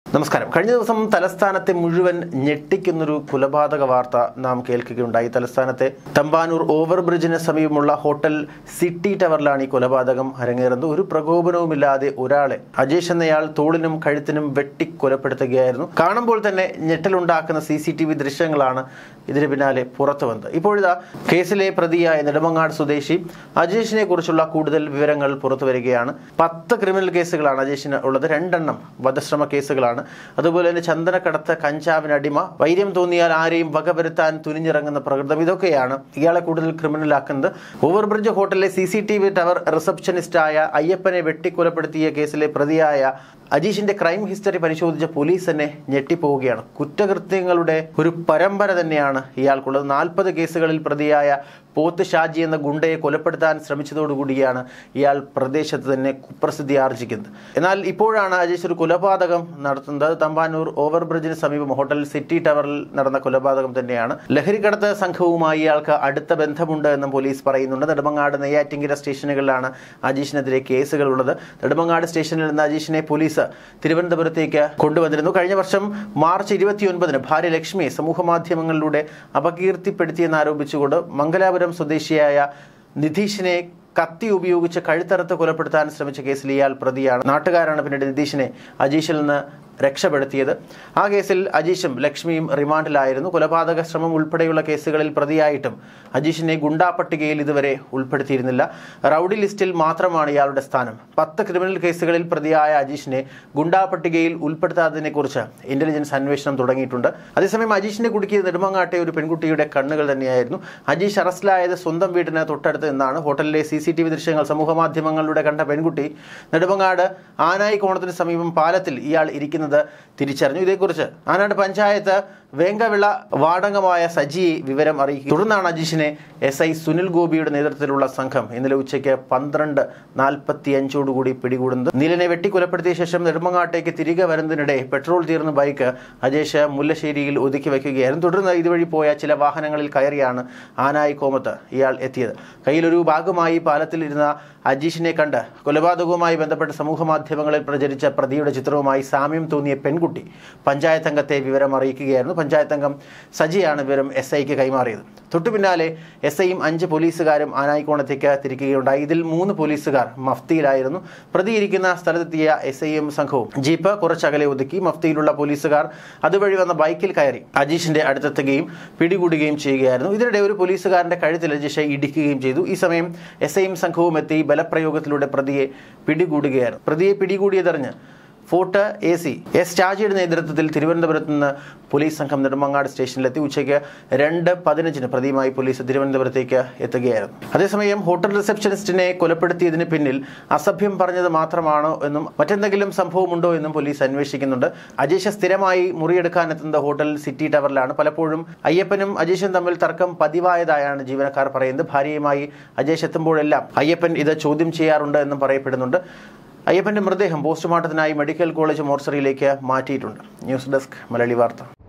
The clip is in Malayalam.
നമസ്കാരം കഴിഞ്ഞ ദിവസം തലസ്ഥാനത്തെ മുഴുവൻ ഞെട്ടിക്കുന്നൊരു കൊലപാതക വാർത്ത നാം കേൾക്കുകയുണ്ടായി തലസ്ഥാനത്തെ തമ്പാനൂർ ഓവർബ്രിഡ്ജിന് സമീപമുള്ള ഹോട്ടൽ സിറ്റി ടവറിലാണ് ഈ കൊലപാതകം അരങ്ങേറുന്നത് ഒരു പ്രകോപനവുമില്ലാതെ ഒരാളെ അജേഷ് എന്നയാൾ തോളിനും കഴുത്തിനും വെട്ടി കൊലപ്പെടുത്തുകയായിരുന്നു കാണുമ്പോൾ തന്നെ ഞെട്ടലുണ്ടാക്കുന്ന സി സി ടി വി ദൃശ്യങ്ങളാണ് ഇതിന് പിന്നാലെ പുറത്തു വന്നത് ഇപ്പോഴിതാ കേസിലെ പ്രതിയായ നെടുമങ്ങാട് സ്വദേശി അജേഷിനെ കുറിച്ചുള്ള കൂടുതൽ വിവരങ്ങൾ പുറത്തു വരികയാണ് പത്ത് ക്രിമിനൽ കേസുകളാണ് അജേഷിന് ഉള്ളത് രണ്ടെണ്ണം വധശ്രമ കേസുകളാണ് അതുപോലെ തന്നെ ചന്ദനക്കടത്ത് കഞ്ചാവിനടിമ വൈര്യം തോന്നിയാൽ ആരെയും വകവരുത്താൻ തുനിഞ്ഞിറങ്ങുന്ന പ്രകൃതം ഇതൊക്കെയാണ് ഇയാളെ കൂടുതൽ ക്രിമിനലാക്കുന്നത് ഓവർബ്രിഡ്ജ് ഹോട്ടലിലെ C C T V tower റിസപ്ഷനിസ്റ്റായ അയ്യപ്പനെ വെട്ടിക്കൊലപ്പെടുത്തിയ കേസിലെ പ്രതിയായ അജീഷിന്റെ ക്രൈം ഹിസ്റ്ററി പരിശോധിച്ച പോലീസ് തന്നെ ഞെട്ടിപ്പോവുകയാണ് കുറ്റകൃത്യങ്ങളുടെ ഒരു പരമ്പര തന്നെയാണ് ഇയാൾക്കുള്ളത് നാൽപ്പത് കേസുകളിൽ പ്രതിയായ പോത്ത് ഷാജി എന്ന ഗുണ്ടയെ കൊലപ്പെടുത്താൻ ശ്രമിച്ചതോടുകൂടിയാണ് ഇയാൾ പ്രദേശത്ത് തന്നെ കുപ്രസിദ്ധി ആർജിക്കുന്നത് എന്നാൽ ഇപ്പോഴാണ് അജീഷ് ഒരു കൊലപാതകം നടത്തുന്നത് തമ്പാനൂർ ഓവർബ്രിഡ്ജിന് സമീപം ഹോട്ടൽ സിറ്റി ടവറിൽ നടന്ന കൊലപാതകം തന്നെയാണ് ലഹരിക്കടത്ത് സംഘവുമായി ഇയാൾക്ക് അടുത്ത ബന്ധമുണ്ട് എന്നും പോലീസ് പറയുന്നുണ്ട് നെടുമങ്ങാട് നെയ്യാറ്റിങ്കര സ്റ്റേഷനുകളിലാണ് അജീഷിനെതിരെ കേസുകൾ ഉള്ളത് നെടുമങ്ങാട് സ്റ്റേഷനിൽ നിന്ന് അജീഷിനെ പോലീസ് തിരുവനന്തപുരത്തേക്ക് കൊണ്ടുവന്നിരുന്നു കഴിഞ്ഞ വർഷം മാർച്ച് ഇരുപത്തിയൊൻപതിന് ഭാര്യ ലക്ഷ്മിയെ സമൂഹ മാധ്യമങ്ങളിലൂടെ അപകീർത്തിപ്പെടുത്തിയെന്ന് ആരോപിച്ചുകൊണ്ട് മംഗലാപുരം സ്വദേശിയായ നിധീഷിനെ കത്തി ഉപയോഗിച്ച് കഴുത്തറുത്ത് കൊലപ്പെടുത്താൻ ശ്രമിച്ച കേസിൽ ഇയാൾ പ്രതിയാണ് നാട്ടുകാരാണ് പിന്നീട് നിതീഷിനെ അജീഷിൽ നിന്ന് രക്ഷപ്പെടുത്തിയത് ആ കേസിൽ അജീഷും ലക്ഷ്മിയും റിമാൻഡിലായിരുന്നു കൊലപാതക ശ്രമം ഉൾപ്പെടെയുള്ള കേസുകളിൽ പ്രതിയായിട്ടും അജീഷിനെ ഗുണ്ടാ പട്ടികയിൽ ഇതുവരെ ഉൾപ്പെടുത്തിയിരുന്നില്ല റൌഡി ലിസ്റ്റിൽ മാത്രമാണ് ഇയാളുടെ സ്ഥാനം പത്ത് ക്രിമിനൽ കേസുകളിൽ പ്രതിയായ അജീഷിനെ ഗുണ്ടാ പട്ടികയിൽ ഉൾപ്പെടുത്താത്തതിനെക്കുറിച്ച് ഇന്റലിജൻസ് അന്വേഷണം തുടങ്ങിയിട്ടുണ്ട് അതേസമയം അജീഷിനെ കുടുക്കിയത് നെടുമങ്ങാട്ടെ ഒരു പെൺകുട്ടിയുടെ കണ്ണുകൾ തന്നെയായിരുന്നു അജീഷ് അറസ്റ്റിലായത് സ്വന്തം വീടിന് തൊട്ടടുത്ത് നിന്നാണ് ഹോട്ടലിലെ സി സി ടി വി ദൃശ്യങ്ങൾ സമൂഹ മാധ്യമങ്ങളിലൂടെ കണ്ട പെൺകുട്ടി നെടുമങ്ങാട് ആനായി കോണത്തിന് സമീപം പാലത്തിൽ ഇയാൾ ഇരിക്കുന്നത് തിരിച്ചറിഞ്ഞു ഇതേക്കുറിച്ച് ആനാട് പഞ്ചായത്ത് വേങ്കവിള വാടകമായ സജിയെ വിവരം അറിയിക്കും തുടർന്നാണ് അജീഷിനെ എസ് ഐ സുനിൽ ഗോപിയുടെ നേതൃത്വത്തിലുള്ള സംഘം ഇന്നലെ ഉച്ചയ്ക്ക് പന്ത്രണ്ട് നാൽപ്പത്തി അഞ്ചോടുകൂടി പിടികൂടുന്നത് നീലനെ വെട്ടിക്കൊലപ്പെടുത്തിയ ശേഷം നെടുമങ്ങാട്ടേക്ക് തിരികെ വരുന്നതിനിടെ പെട്രോൾ തീർന്ന ബൈക്ക് അജേഷ് മുല്ലശ്ശേരിയിൽ ഒതുക്കി വയ്ക്കുകയായിരുന്നു തുടർന്ന് ഇതുവഴി പോയ ചില വാഹനങ്ങളിൽ കയറിയാണ് ആനായി കോമത്ത് ഇയാൾ എത്തിയത് കയ്യിലൊരു ബാഗുമായി പാലത്തിൽ ഇരുന്ന അജീഷിനെ കണ്ട് കൊലപാതകവുമായി ബന്ധപ്പെട്ട് സമൂഹ മാധ്യമങ്ങളിൽ പ്രചരിച്ച പ്രതിയുടെ ചിത്രവുമായി സാമ്യം തോന്നിയ പെൺകുട്ടി പഞ്ചായത്ത് അംഗത്തെ വിവരം അറിയിക്കുകയായിരുന്നു പഞ്ചായത്ത് അംഗം സജിയാണ് വിവരം എസ് ഐക്ക് കൈമാറിയത് തൊട്ടു പിന്നാലെ എസ് ഐയും അഞ്ച് പോലീസുകാരും ആനായിക്കോണത്തേക്ക് തിരിക്കുകയുണ്ടായി ഇതിൽ മൂന്ന് പോലീസുകാർ മഫ്തിയിലായിരുന്നു പ്രതിയിരിക്കുന്ന സ്ഥലത്തെത്തിയ എസ് ഐയും സംഘവും ജീപ്പ് കുറച്ചകലെ ഒതുക്കി മഫ്തിയിലുള്ള പോലീസുകാർ അതുവഴി വന്ന ബൈക്കിൽ കയറി അജീഷിന്റെ അടുത്തെത്തുകയും പിടികൂടുകയും ചെയ്യുകയായിരുന്നു ഇതിനിടെ ഒരു പോലീസുകാരന്റെ കഴുത്തിൽ അജീഷെ ഇടിക്കുകയും ചെയ്തു ഈ സമയം എസ് ഐയും സംഘവും എത്തി ബലപ്രയോഗത്തിലൂടെ പ്രതിയെ പിടികൂടുകയായിരുന്നു പ്രതിയെ പിടികൂടിയതറിഞ്ഞ് ഫോർട്ട് എ സി എസ് ഷാജിയുടെ നേതൃത്വത്തിൽ തിരുവനന്തപുരത്ത് നിന്ന് പോലീസ് സംഘം നെടുമങ്ങാട് സ്റ്റേഷനിലെത്തി ഉച്ചയ്ക്ക് രണ്ട് പതിനഞ്ചിന് പ്രതിയുമായി പോലീസ് തിരുവനന്തപുരത്തേക്ക് എത്തുകയായിരുന്നു അതേസമയം ഹോട്ടൽ റിസപ്ഷനിസ്റ്റിനെ കൊലപ്പെടുത്തിയതിന് പിന്നിൽ അസഭ്യം പറഞ്ഞത് മാത്രമാണോ എന്നും മറ്റെന്തെങ്കിലും സംഭവമുണ്ടോ എന്നും പോലീസ് അന്വേഷിക്കുന്നുണ്ട് അജേഷ് സ്ഥിരമായി മുറിയെടുക്കാനെത്തുന്നത് ഹോട്ടൽ സിറ്റി ടവറിലാണ് പലപ്പോഴും അയ്യപ്പനും അജേഷും തമ്മിൽ തർക്കം പതിവായതായാണ് ജീവനക്കാർ പറയുന്നത് ഭാര്യയുമായി അജേഷ് എത്തുമ്പോഴെല്ലാം അയ്യപ്പൻ ഇത് ചോദ്യം ചെയ്യാറുണ്ട് എന്നും പറയപ്പെടുന്നുണ്ട് അയ്യപ്പന്റെ മൃതദേഹം പോസ്റ്റ്മോർട്ടത്തിനായി മെഡിക്കൽ കോളേജ് മോർച്ചറിയിലേക്ക് മാറ്റിയിട്ടുണ്ട് ന്യൂസ് ഡെസ്ക് മലയാളി വാർത്ത